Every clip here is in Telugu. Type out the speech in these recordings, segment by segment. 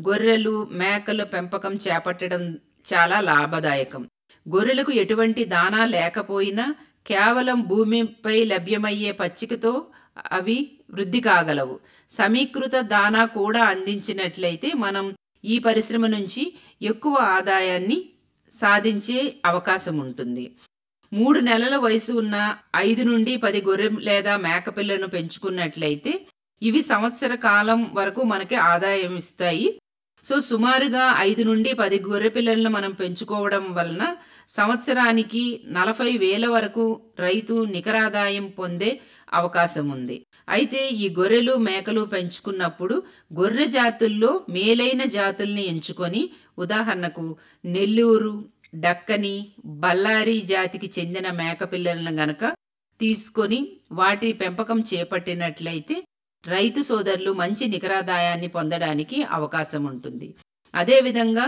గొర్రెలు మేకల పెంపకం చేపట్టడం చాలా లాభదాయకం గొర్రెలకు ఎటువంటి దానా లేకపోయినా కేవలం భూమిపై లభ్యమయ్యే పచ్చికతో అవి వృద్ధి కాగలవు సమీకృత దానా కూడా అందించినట్లయితే మనం ఈ పరిశ్రమ నుంచి ఎక్కువ ఆదాయాన్ని సాధించే అవకాశం ఉంటుంది మూడు నెలల వయసు ఉన్న ఐదు నుండి పది గొర్రె లేదా మేకపిల్లను పెంచుకున్నట్లయితే ఇవి సంవత్సర కాలం వరకు మనకి ఆదాయం ఇస్తాయి సో సుమారుగా ఐదు నుండి పది గొర్రె పిల్లలను మనం పెంచుకోవడం వలన సంవత్సరానికి నలభై వేల వరకు రైతు నికరాదాయం పొందే అవకాశం ఉంది అయితే ఈ గొర్రెలు మేకలు పెంచుకున్నప్పుడు గొర్రె జాతుల్లో మేలైన జాతుల్ని ఎంచుకొని ఉదాహరణకు నెల్లూరు డక్కని బల్లారి జాతికి చెందిన మేకపిల్లలను గనక తీసుకొని వాటి పెంపకం చేపట్టినట్లయితే రైతు సోదరులు మంచి నికరాదాయాన్ని పొందడానికి అవకాశం ఉంటుంది అదేవిధంగా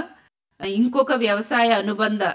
ఇంకొక వ్యవసాయ అనుబంధ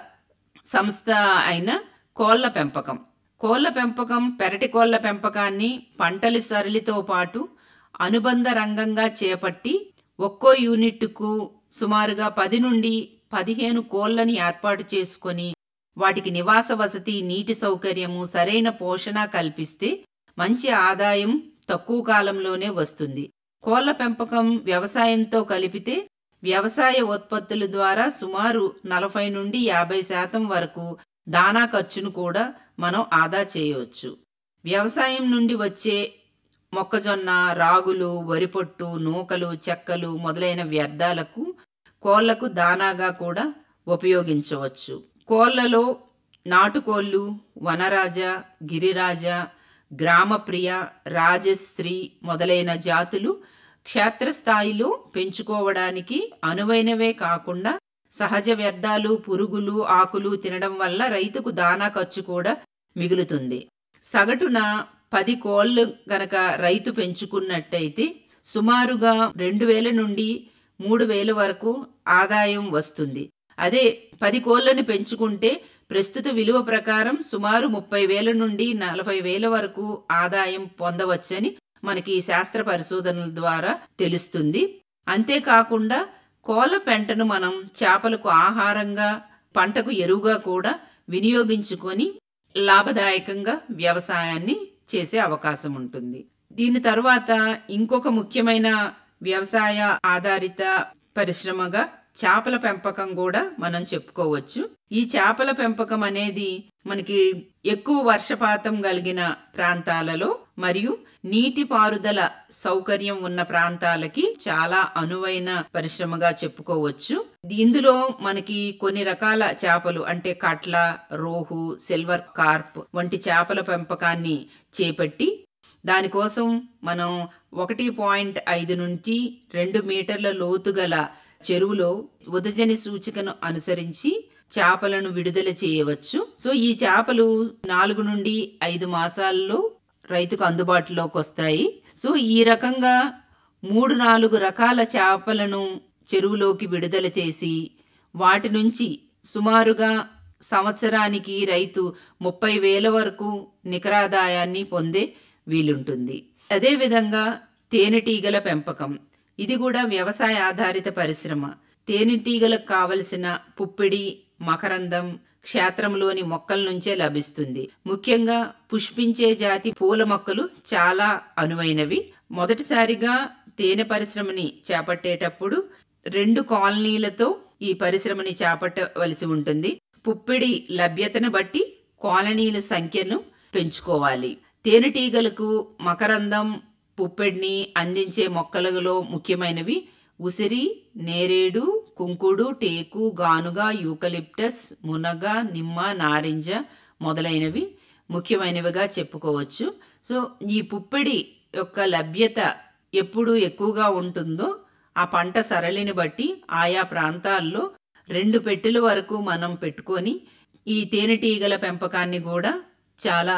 సంస్థ అయిన కోళ్ల పెంపకం కోళ్ల పెంపకం పెరటి కోళ్ల పెంపకాన్ని పంటల సరళితో పాటు అనుబంధ రంగంగా చేపట్టి ఒక్కో యూనిట్కు సుమారుగా పది నుండి పదిహేను కోళ్లని ఏర్పాటు చేసుకొని వాటికి నివాస వసతి నీటి సౌకర్యము సరైన పోషణ కల్పిస్తే మంచి ఆదాయం తక్కువ కాలంలోనే వస్తుంది కోళ్ల పెంపకం వ్యవసాయంతో కలిపితే వ్యవసాయ ఉత్పత్తుల ద్వారా సుమారు నలభై నుండి యాభై శాతం వరకు దానా ఖర్చును కూడా మనం ఆదా చేయవచ్చు వ్యవసాయం నుండి వచ్చే మొక్కజొన్న రాగులు వరిపొట్టు నూకలు చెక్కలు మొదలైన వ్యర్థాలకు కోళ్లకు దానాగా కూడా ఉపయోగించవచ్చు కోళ్లలో నాటుకోళ్ళు వనరాజ గిరిరాజ గ్రామప్రియ రాజశ్రీ మొదలైన జాతులు క్షేత్రస్థాయిలో పెంచుకోవడానికి అనువైనవే కాకుండా సహజ వ్యర్థాలు పురుగులు ఆకులు తినడం వల్ల రైతుకు దానా ఖర్చు కూడా మిగులుతుంది సగటున పది కోళ్ళు గనక రైతు పెంచుకున్నట్టయితే సుమారుగా రెండు వేల నుండి మూడు వేల వరకు ఆదాయం వస్తుంది అదే పది కోళ్లను పెంచుకుంటే ప్రస్తుత విలువ ప్రకారం సుమారు ముప్పై వేల నుండి నలభై వేల వరకు ఆదాయం పొందవచ్చని మనకి శాస్త్ర పరిశోధనల ద్వారా తెలుస్తుంది అంతేకాకుండా కోళ్ల పెంటను మనం చేపలకు ఆహారంగా పంటకు ఎరువుగా కూడా వినియోగించుకొని లాభదాయకంగా వ్యవసాయాన్ని చేసే అవకాశం ఉంటుంది దీని తర్వాత ఇంకొక ముఖ్యమైన వ్యవసాయ ఆధారిత పరిశ్రమగా చేపల పెంపకం కూడా మనం చెప్పుకోవచ్చు ఈ చేపల పెంపకం అనేది మనకి ఎక్కువ వర్షపాతం కలిగిన ప్రాంతాలలో మరియు నీటి పారుదల సౌకర్యం ఉన్న ప్రాంతాలకి చాలా అనువైన పరిశ్రమగా చెప్పుకోవచ్చు ఇందులో మనకి కొన్ని రకాల చేపలు అంటే కట్ల రోహు సిల్వర్ కార్ప్ వంటి చేపల పెంపకాన్ని చేపట్టి దానికోసం మనం ఒకటి పాయింట్ ఐదు నుంచి రెండు మీటర్ల లోతు గల చెరువులో ఉదజని సూచికను అనుసరించి చేపలను విడుదల చేయవచ్చు సో ఈ చేపలు నాలుగు నుండి ఐదు మాసాల్లో రైతుకు అందుబాటులోకి వస్తాయి సో ఈ రకంగా మూడు నాలుగు రకాల చేపలను చెరువులోకి విడుదల చేసి వాటి నుంచి సుమారుగా సంవత్సరానికి రైతు ముప్పై వేల వరకు నికరాదాయాన్ని పొందే వీలుంటుంది అదేవిధంగా తేనెటీగల పెంపకం ఇది కూడా వ్యవసాయ ఆధారిత పరిశ్రమ తేనెటీగలకు కావలసిన పుప్పిడి మకరందం క్షేత్రంలోని మొక్కల నుంచే లభిస్తుంది ముఖ్యంగా పుష్పించే జాతి పూల మొక్కలు చాలా అనువైనవి మొదటిసారిగా తేనె పరిశ్రమని చేపట్టేటప్పుడు రెండు కాలనీలతో ఈ పరిశ్రమని చేపట్టవలసి ఉంటుంది పుప్పిడి లభ్యతను బట్టి కాలనీల సంఖ్యను పెంచుకోవాలి తేనెటీగలకు మకరందం పుప్పెడిని అందించే మొక్కలలో ముఖ్యమైనవి ఉసిరి నేరేడు కుంకుడు టేకు గానుగ యూకలిప్టస్ మునగ నిమ్మ నారింజ మొదలైనవి ముఖ్యమైనవిగా చెప్పుకోవచ్చు సో ఈ పుప్పిడి యొక్క లభ్యత ఎప్పుడు ఎక్కువగా ఉంటుందో ఆ పంట సరళిని బట్టి ఆయా ప్రాంతాల్లో రెండు పెట్టెల వరకు మనం పెట్టుకొని ఈ తేనెటీగల పెంపకాన్ని కూడా చాలా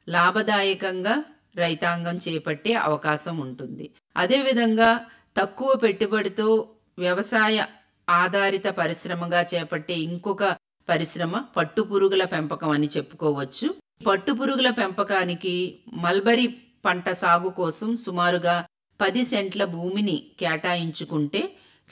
లాభదాయకంగా రైతాంగం చేపట్టే అవకాశం ఉంటుంది అదేవిధంగా తక్కువ పెట్టుబడితో వ్యవసాయ ఆధారిత పరిశ్రమగా చేపట్టే ఇంకొక పరిశ్రమ పట్టుపురుగుల పెంపకం అని చెప్పుకోవచ్చు పట్టుపురుగుల పెంపకానికి మల్బరీ పంట సాగు కోసం సుమారుగా పది సెంట్ల భూమిని కేటాయించుకుంటే